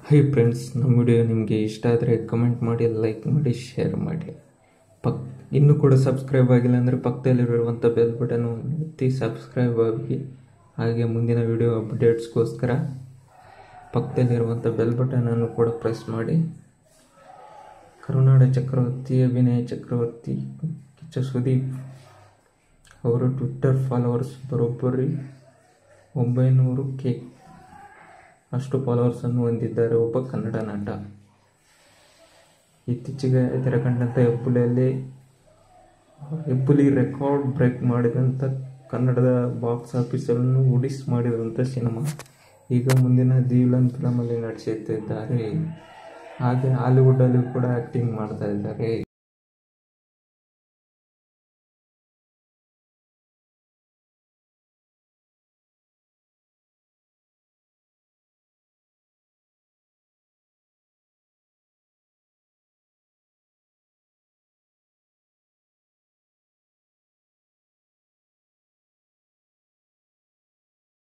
hi friends ನಮ್ಮ video ನಿಮಗೆ ಇಷ್ಟ ಆದರೆ ಕಮೆಂಟ್ ಮಾಡಿ ಲೈಕ್ ಮಾಡಿ ಶೇರ್ ಮಾಡಿ ಪಕ್ ಇನ್ನೂ ಕೂಡ ಸಬ್ಸ್ಕ್ರೈಬ್ ಆಗಿಲ್ಲ ಅಂದರೆ ಪಕ್ಕದಲ್ಲಿರುವಂಥ ಬೆಲ್ ಬಟನ್ ಒತ್ತಿ ಸಬ್ಸ್ಕ್ರೈಬ್ ಆಗಿ ಹಾಗೆ ಮುಂದಿನ ವಿಡಿಯೋ ಅಪ್ಡೇಟ್ಸ್ಗೋಸ್ಕರ ಪಕ್ಕದಲ್ಲಿರುವಂಥ ಬೆಲ್ ಬಟನನ್ನು ಕೂಡ ಪ್ರೆಸ್ ಮಾಡಿ ಕರುನಾಡ ಚಕ್ರವರ್ತಿ ಅಭಿನಯ ಚಕ್ರವರ್ತಿ ಕಿಚ್ಚ ಸುದೀಪ್ ಅವರ ಟ್ವಿಟ್ಟರ್ ಫಾಲೋವರ್ಸ್ ಬರೋಬ್ಬರಿ ಒಂಬೈನೂರು ಕೆ ಅಷ್ಟು ಫಾಲೋವರ್ಸನ್ನು ಹೊಂದಿದ್ದಾರೆ ಒಬ್ಬ ಕನ್ನಡ ನಟ ಇತ್ತೀಚೆಗೆ ತೆರೆಕಂಡಂಥ ಹೆಬ್ಬುಲಿಯಲ್ಲಿ ಹೆಬ್ಬುಲಿ ರೆಕಾರ್ಡ್ ಬ್ರೇಕ್ ಮಾಡಿದಂಥ ಕನ್ನಡದ ಬಾಕ್ಸ್ ಆಫೀಸನ್ನು ಉಡಿಸ್ ಮಾಡಿದಂಥ ಸಿನಿಮಾ ಈಗ ಮುಂದಿನ ದಿವಿಲನ್ ಫಿಲಮಲ್ಲಿ ನಟಿಸುತ್ತಿದ್ದಾರೆ ಹಾಗೆ ಹಾಲಿವುಡ್ಡಲ್ಲಿ ಕೂಡ ಆ್ಯಕ್ಟಿಂಗ್ ಮಾಡ್ತಾ ಇದ್ದಾರೆ